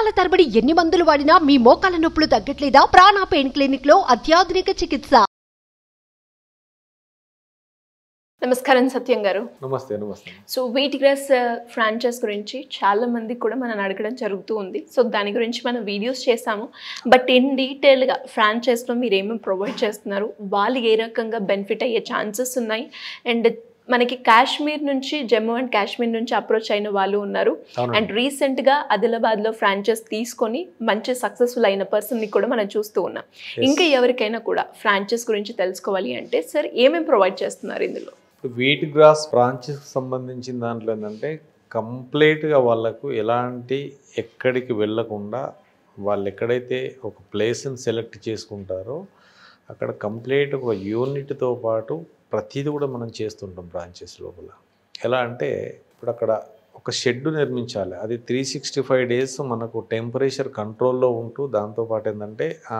సంవత్సరాల తరబడి ఎన్ని మందులు వాడినా మీ మోకాల నొప్పులు తగ్గట్లేదా ప్రాణ పెయిన్ క్లినిక్ లో అత్యాధునిక చికిత్స నమస్కారం సత్యం గారు నమస్తే నమస్తే సో వెయిట్ గ్రాస్ ఫ్రాంచైజ్ గురించి చాలా మంది కూడా మనం అడగడం జరుగుతూ ఉంది సో దాని గురించి మనం వీడియోస్ చేసాము బట్ ఇన్ డీటెయిల్గా ఫ్రాంచైజ్లో మీరు ఏమేమి ప్రొవైడ్ చేస్తున్నారు వాళ్ళు ఏ రకంగా బెనిఫిట్ అయ్యే ఛాన్సెస్ ఉన్నాయి అండ్ మనకి కాశ్మీర్ నుంచి జమ్మూ అండ్ కాశ్మీర్ నుంచి అప్రోచ్ అయిన వాళ్ళు ఉన్నారు అవునండి. అండ్ రీసెంట్గా ఆదిలాబాద్లో ఫ్రాంచైజ్ తీసుకొని మంచి సక్సెస్ఫుల్ అయిన పర్సన్ని కూడా మనం చూస్తూ ఉన్నాం ఇంకా ఎవరికైనా కూడా ఫ్రాంచైజ్ గురించి తెలుసుకోవాలి అంటే సార్ ఏమేమి ప్రొవైడ్ చేస్తున్నారు ఇందులో ఇప్పుడు వీట్ గ్రాస్ బ్రాంచెస్కి సంబంధించిన దాంట్లో ఏంటంటే కంప్లీట్గా వాళ్ళకు ఎలాంటి ఎక్కడికి వెళ్ళకుండా వాళ్ళు ఎక్కడైతే ఒక ప్లేస్ని సెలెక్ట్ చేసుకుంటారో అక్కడ కంప్లీట్ ఒక యూనిట్తో పాటు ప్రతిదీ కూడా మనం చేస్తుంటాం బ్రాంచెస్ లోపల ఎలా అంటే ఇప్పుడు అక్కడ ఒక షెడ్ నిర్మించాలి అది త్రీ సిక్స్టీ ఫైవ్ డేస్ మనకు టెంపరేచర్ కంట్రోల్లో ఉంటూ దాంతోపాటు ఏంటంటే ఆ,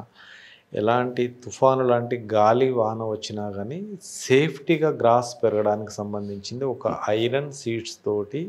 ఎలాంటి తుఫాను లాంటి గాలి వాన వచ్చినా కానీ సేఫ్టీగా గ్రాస్ పెరగడానికి సంబంధించింది ఒక ఐరన్ సీడ్స్ తోటి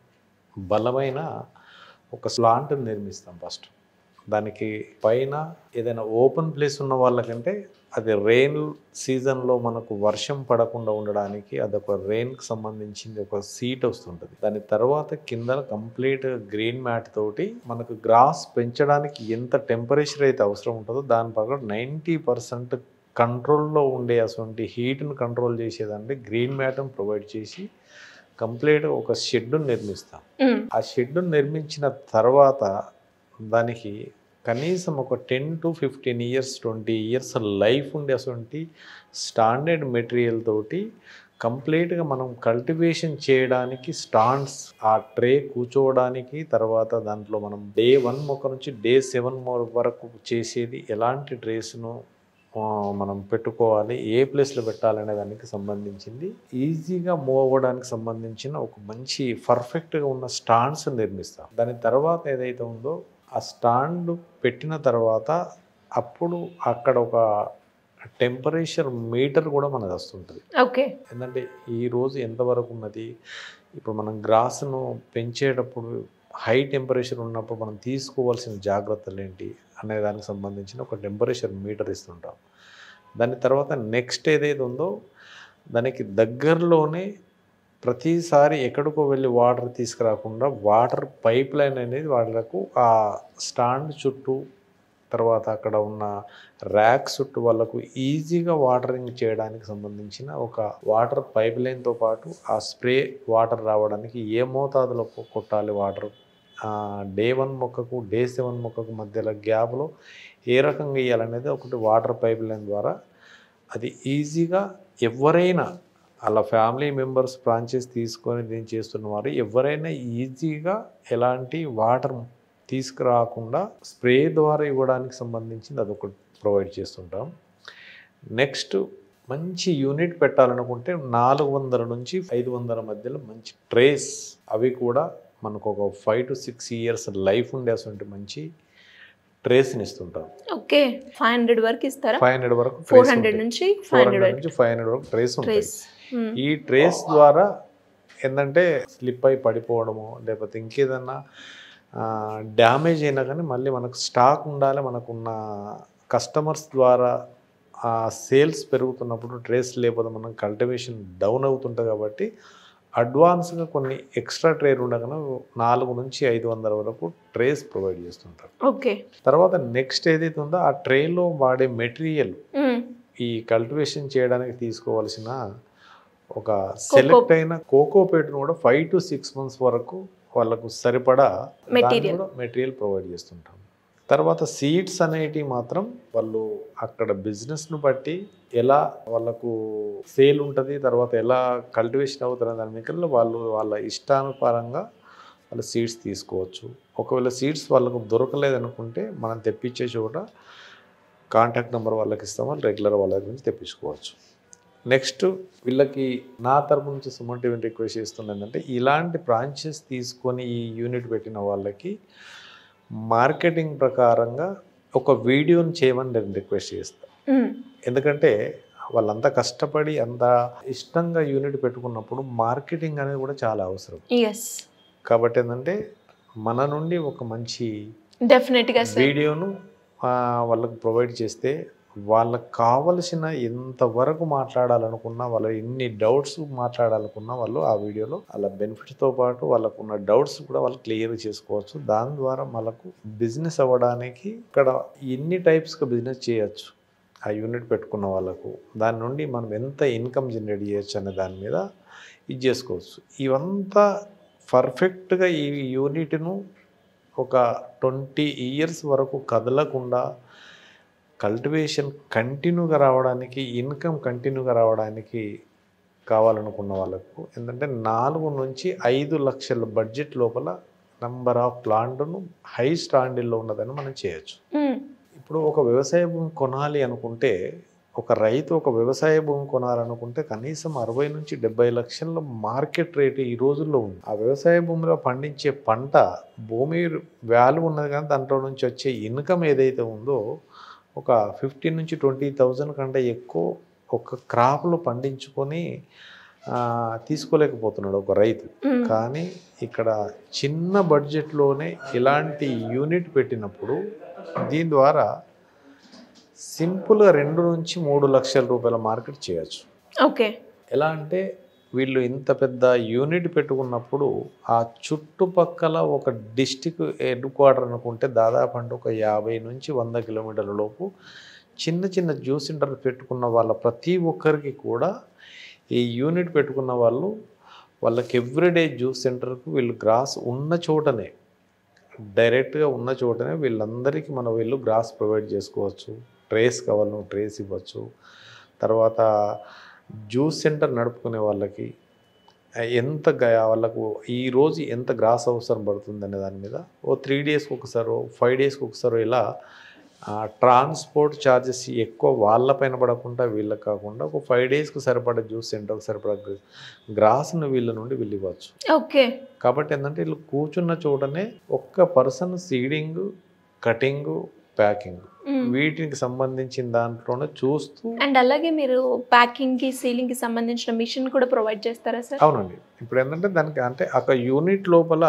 బలమైన ఒక స్లాంట్ నిర్మిస్తాం ఫస్ట్ దానికి పైన ఏదైనా ఓపెన్ ప్లేస్ ఉన్న వాళ్ళకంటే అది రెయిన్ సీజన్లో మనకు వర్షం పడకుండా ఉండడానికి అదొక రెయిన్కి సంబంధించింది ఒక సీట్ వస్తుంటుంది దాని తర్వాత కింద కంప్లీట్ గ్రీన్ మ్యాట్ తోటి మనకు గ్రాస్ పెంచడానికి ఎంత టెంపరేచర్ అయితే అవసరం ఉంటుందో దాని ప్రకారం నైంటీ పర్సెంట్ కంట్రోల్లో ఉండే అటువంటి హీట్ను కంట్రోల్ చేసేదంటే గ్రీన్ మ్యాట్ని ప్రొవైడ్ చేసి కంప్లీట్గా ఒక షెడ్ను నిర్మిస్తాం మ్మ్. ఆ షెడ్ నిర్మించిన తర్వాత దానికి కనీసం ఒక ten to fifteen years twenty years life ఉండే అటువంటి స్టాండర్డ్ మెటీరియల్ తోటి కంప్లీట్గా మనం కల్టివేషన్ చేయడానికి స్టాండ్స్ ఆ ట్రే కూర్చోవడానికి తర్వాత దాంట్లో మనం డే వన్ మొక్క నుంచి డే సెవెన్ వరకు చేసేది ఎలాంటి ట్రేస్ను మనం పెట్టుకోవాలి ఏ ప్లేస్లో పెట్టాలనే దానికి సంబంధించింది ఈజీగా మూవ్ అవ్వడానికి సంబంధించిన ఒక మంచి పర్ఫెక్ట్గా ఉన్న స్టాండ్స్ నిర్మిస్తాం దాని తర్వాత ఏదైతే ఉందో ఆ స్టాండ్ పెట్టిన తర్వాత అప్పుడు అక్కడ ఒక టెంపరేచర్ మీటర్ కూడా మనది వస్తుంటుంది ఓకే ఏంటంటే ఈ రోజు ఎంతవరకు ఉన్నది ఇప్పుడు మనం గ్రాస్ను పెంచేటప్పుడు హై టెంపరేచర్ ఉన్నప్పుడు మనం తీసుకోవాల్సిన జాగ్రత్తలు ఏంటి అనే దానికి సంబంధించిన ఒక టెంపరేచర్ మీటర్ ఇస్తుంటాం దాని తర్వాత నెక్స్ట్ ఏదైతే ఉందో దానికి దగ్గరలోనే ప్రతిసారి ఎక్కడికో వెళ్ళి వాటర్ తీసుకురాకుండా వాటర్ పైప్ లైన్ అనేది వాళ్ళకు ఆ స్టాండ్ చుట్టూ తర్వాత అక్కడ ఉన్న ర్యాక్ చుట్టూ వాళ్ళకు ఈజీగా వాటరింగ్ చేయడానికి సంబంధించిన ఒక వాటర్ పైప్ లైన్తో పాటు ఆ స్ప్రే వాటర్ రావడానికి ఏ మోతాదులో కొ- కొట్టాలి వాటర్ డే వన్ మొక్కకు డే సెవెన్ మొక్కకు మధ్యలో గ్యాప్లో ఏ రకంగా ఇవ్వాలనేది ఒకటి వాటర్ పైప్ లైన్ ద్వారా అది ఈజీగా ఎవరైనా అలా ఫ్యామిలీ మెంబర్స్ బ్రాంచెస్ తీసుకొని దీన్ని చేస్తున్న వారు ఎవరైనా ఈజీగా ఎలాంటి వాటర్ తీసుకురాకుండా స్ప్రే ద్వారా ఇవ్వడానికి సంబంధించింది అదొకటి ప్రొవైడ్ చేస్తుంటాం నెక్స్ట్ మంచి యూనిట్ పెట్టాలనుకుంటే నాలుగు వందల నుంచి ఐదు వందల మధ్యలో మంచి ట్రేస్ అవి కూడా మనకు ఒక five to six years life ఉండే అటువంటి మంచి ట్రేస్ని ఇస్తుంటాం ఓకే ఫైవ్ హండ్రెడ్ వరకు ఇస్తారా ఫైవ్ హండ్రెడ్ వరకు ఫోర్ హండ్రెడ్ నుంచి ఫైవ్ ఫోర్ హండ్రెడ్ హండ్రెడ్ నుంచి ఫైవ్ హండ్రెడ్ వరకు ట్రేస్ ఉంటాయి ట్రేస్ ఈ ట్రేస్ ద్వారా ఏంటంటే స్లిప్ అయి పడిపోవడము లేకపోతే ఇంకేదన్నా డ్యామేజ్ అయినా కానీ మళ్ళీ మనకు స్టాక్ ఉండాలి మనకున్న కస్టమర్స్ ద్వారా ఆ సేల్స్ పెరుగుతున్నప్పుడు ట్రేస్ లేకపోతే మనం కల్టివేషన్ డౌన్ అవుతుంటుంది కాబట్టి అడ్వాన్స్గా కొన్ని ఎక్స్ట్రా ట్రేలు ఉండగానే నాలుగు నుంచి ఐదు వందల వరకు ట్రేస్ ప్రొవైడ్ చేస్తుంటారు ఓకే తర్వాత నెక్స్ట్ ఏదైతే ఉందో ఆ ట్రేలో వాడే మెటీరియల్ ఈ కల్టివేషన్ చేయడానికి తీసుకోవాల్సిన ఒక సెలెక్ట్ అయిన కోకోపేట్ను కూడా ఫైవ్ టు సిక్స్ మంత్స్ వరకు వాళ్ళకు సరిపడా Material. మెటీరియల్ ప్రొవైడ్ చేస్తుంటాం తర్వాత సీడ్స్ అనేటివి మాత్రం వాళ్ళు అక్కడ బిజినెస్ను బట్టి ఎలా వాళ్ళకు సేల్ ఉంటుంది తర్వాత ఎలా కల్టివేషన్ అవుతుంది దాని మీద వాళ్ళు వాళ్ళ ఇష్టానుసారంగా వాళ్ళు సీడ్స్ తీసుకోవచ్చు ఒకవేళ సీడ్స్ వాళ్ళకు దొరకలేదు అనుకుంటే మనం తెప్పించే చోట కాంటాక్ట్ నెంబర్ వాళ్ళకి ఇస్తాం వాళ్ళు రెగ్యులర్ వాళ్ళ దగ్గర నుంచి తెప్పించుకోవచ్చు నెక్స్ట్ వీళ్ళకి నా తరపు నుంచి సుమన్ టీవీని రిక్వెస్ట్ చేస్తుంది ఏంటంటే ఇలాంటి బ్రాంచెస్ తీసుకొని ఈ యూనిట్ పెట్టిన వాళ్ళకి మార్కెటింగ్ ప్రకారంగా ఒక వీడియోని చేయమని నేను రిక్వెస్ట్ చేస్తాను ఎందుకంటే వాళ్ళంతా కష్టపడి అంత ఇష్టంగా యూనిట్ పెట్టుకున్నప్పుడు మార్కెటింగ్ అనేది కూడా చాలా అవసరం ఎస్ కాబట్టి ఏంటంటే మన నుండి ఒక మంచి డెఫినెట్గా సార్ వీడియోను ఆ, వాళ్ళకు ప్రొవైడ్ చేస్తే వాళ్ళకు కావలసిన ఎంతవరకు మాట్లాడాలనుకున్నా వాళ్ళ ఎన్ని డౌట్స్ మాట్లాడాలనుకున్నా వాళ్ళు ఆ వీడియోలో వాళ్ళ బెనిఫిట్స్తో పాటు వాళ్ళకు ఉన్న డౌట్స్ కూడా వాళ్ళు క్లియర్ చేసుకోవచ్చు దాని ద్వారా వాళ్ళకు బిజినెస్ అవ్వడానికి ఇక్కడ ఎన్ని టైప్స్గా బిజినెస్ చేయొచ్చు ఆ యూనిట్ పెట్టుకున్న వాళ్ళకు దాని నుండి మనం ఎంత ఇన్కమ్ జనరేట్ చేయొచ్చు అనే దాని మీద ఇది చేసుకోవచ్చు ఇవంతా పర్ఫెక్ట్గా ఈ యూనిట్ను ఒక ట్వంటీ ఇయర్స్ వరకు కదలకుండా కల్టివేషన్ కంటిన్యూగా రావడానికి ఇన్కమ్ కంటిన్యూగా రావడానికి కావాలనుకున్న వాళ్ళకు ఏంటంటే నాలుగు నుంచి ఐదు లక్షల బడ్జెట్ లోపల నంబర్ ఆఫ్ ప్లాంట్ను హై స్టాండర్డ్లో ఉన్నదని మనం చేయొచ్చు మ్మ్. ఇప్పుడు ఒక వ్యవసాయ భూమి కొనాలి అనుకుంటే ఒక రైతు ఒక వ్యవసాయ భూమి కొనాలనుకుంటే కనీసం అరవై నుంచి డెబ్బై లక్షల మార్కెట్ రేటు ఈ రోజుల్లో ఉంది ఆ వ్యవసాయ భూమిలో పండించే పంట భూమి వాల్యూ ఉన్నది కానీ దాంట్లో నుంచి వచ్చే ఇన్కమ్ ఏదైతే ఉందో ఒక ఫిఫ్టీన్ నుంచి ట్వంటీ థౌజండ్ కంటే ఎక్కువ ఒక క్రాప్లో పండించుకొని ఆ, తీసుకోలేకపోతున్నాడు ఒక రైతు మ్మ్. కానీ ఇక్కడ చిన్న బడ్జెట్లోనే ఇలాంటి యూనిట్ పెట్టినప్పుడు దీని ద్వారా సింపుల్గా రెండు నుంచి మూడు లక్షల రూపాయల మార్కెట్ చేయొచ్చు ఓకే ఎలా అంటే వీళ్ళు ఇంత పెద్ద యూనిట్ పెట్టుకున్నప్పుడు ఆ చుట్టుపక్కల ఒక డిస్టిక్ హెడ్ క్వార్టర్ అనుకుంటే దాదాపు అంటే ఒక యాభై నుంచి వంద కిలోమీటర్ల లోపు చిన్న చిన్న జ్యూస్ సెంటర్ పెట్టుకున్న వాళ్ళ ప్రతి ఒక్కరికి కూడా ఈ యూనిట్ పెట్టుకున్న వాళ్ళు వాళ్ళకి ఎవ్రీడే జ్యూస్ సెంటర్కు వీళ్ళు గ్రాస్ ఉన్న చోటనే డైరెక్ట్గా ఉన్న చోటనే వీళ్ళందరికీ మనం వీళ్ళు గ్రాస్ ప్రొవైడ్ చేసుకోవచ్చు ట్రేస్ కావాలను ట్రేస్ ఇవ్వచ్చు తర్వాత జ్యూస్ సెంటర్ నడుపుకునే వాళ్ళకి ఆ, ఎంత గ- వాళ్ళకు ఈ రోజు ఎంత గ్రాస్ అవసరం పడుతుంది అనే దాని మీద ఓ త్రీ డేస్కి ఒకసారో ఫైవ్ డేస్కి ఒకసారో ఇలా ట్రాన్స్పోర్ట్ ఛార్జెస్ ఎక్కువ వాళ్ళపైన పడకుండా వీళ్ళకి కాకుండా ఒక ఫైవ్ డేస్కి సరిపడే జ్యూస్ సెంటర్కి సరిపడా గ్రాస్ను వీళ్ళ నుండి వీళ్ళు ఇవ్వచ్చు ఓకే కాబట్టి ఏంటంటే వీళ్ళు కూర్చున్న చోటనే ఒక్క పర్సన్ సీడింగ్ కటింగ్ ప్యాకింగ్ మ్మ్. వీటికి సంబంధించిన దాంట్లోనే చూస్తూ అండ్ అలాగే మీరు ప్యాకింగ్ కి సీలింగ్ కి సంబంధించిన మిషన్ కూడా ప్రొవైడ్ చేస్తారా సార్ అవునండి ఇప్పుడు ఏంటంటే దానికి అంటే ఒక యూనిట్ లోపల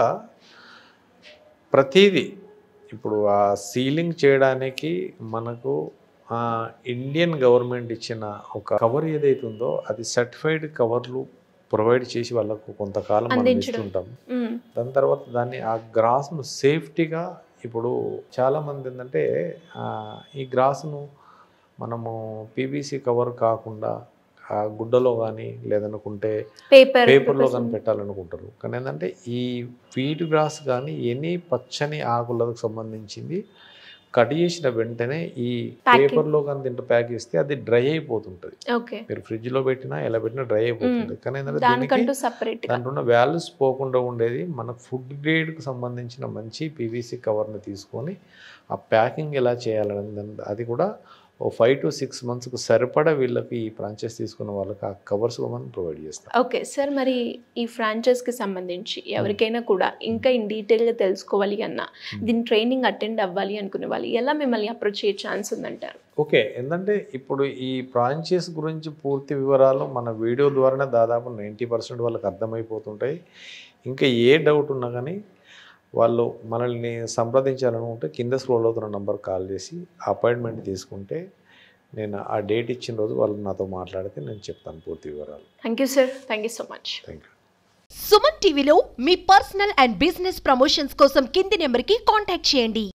ప్రతిదీ ఇప్పుడు ఆ సీలింగ్ చేయడానికి మనకు ఆ, ఇండియన్ గవర్నమెంట్ ఇచ్చిన ఒక కవర్ ఏదైతే ఉందో అది సర్టిఫైడ్ కవర్లు ప్రొవైడ్ చేసి వాళ్ళకు కొంతకాలం మనం అందించడం. ఇస్తుంటాం మ్మ్. దాని తర్వాత దాన్ని ఆ గ్రాస్ను సేఫ్టీగా ఇప్పుడు చాలామంది ఏంటంటే ఆ, ఈ గ్రాస్ను మనము పీవీసీ కవర్ కాకుండా ఆ గుడ్డలో కానీ లేదనుకుంటే పేపర్ పేపర్లో కానీ పెట్టాలనుకుంటారు కానీ ఏంటంటే ఈ వీట్ గ్రాస్ కానీ ఎనీ పచ్చని ఆకులకు సంబంధించింది కట్ చేసిన వెంటనే ఈ Packing. పేపర్లో కానీ దీంట్లో ప్యాక్ చేస్తే అది డ్రై అయిపోతుంటుంది ఓకే మీరు ఫ్రిడ్జ్లో పెట్టినా ఎలా పెట్టినా డ్రై అయిపోతుంది కానీ ఏంటంటే దీనికి దానికంటూ సపరేట్ గా దాంట్లో ఉన్న వాల్యూస్ పోకుండా ఉండేది మన ఫుడ్ గ్రేడ్కి సంబంధించిన మంచి పీవీసీ కవర్ని తీసుకొని ఆ ప్యాకింగ్ ఎలా చేయాలని దాన్ని- అది కూడా ఓ ఫైవ్ టు సిక్స్ మంత్స్కి సరిపడా వీళ్ళకి ఈ ఫ్రాంచైజ్ తీసుకున్న వాళ్ళకి ఆ కవర్స్ మనం ప్రొవైడ్ చేస్తాం ఓకే సార్ మరి ఈ franchise కి సంబంధించి ఎవరికైనా కూడా ఇంకా ఇన్ గా తెలుసుకోవాలి అన్నా దీని ట్రైనింగ్ అటెండ్ అవ్వాలి అనుకునే వాళ్ళు ఎలా మిమ్మల్ని అప్రోచ్ అయ్యే ఛాన్స్ ఉందంటారు ఓకే ఏంటంటే ఇప్పుడు ఈ ఫ్రాంచైజ్ గురించి పూర్తి వివరాలు మన వీడియో ద్వారానే దాదాపు నైంటీ పర్సెంట్ వాళ్ళకి అర్థమైపోతుంటాయి ఇంకా ఏ డౌట్ ఉన్నా కానీ వాళ్ళు మనల్ని సంప్రదించాలనుకుంటే కింద స్క్రోల్ అవుతున్న నంబర్ కాల్ చేసి అపాయింట్మెంట్ తీసుకుంటే నేను ఆ డేట్ ఇచ్చిన రోజు వాళ్ళు నాతో మాట్లాడితే నేను చెప్తాను పూర్తి వివరాలు thank you sir thank you so much thank you Suman టీవీలో మీ పర్సనల్ అండ్ బిజినెస్ ప్రమోషన్స్ కోసం కింది నెంబర్కి కాంటాక్ట్ చేయండి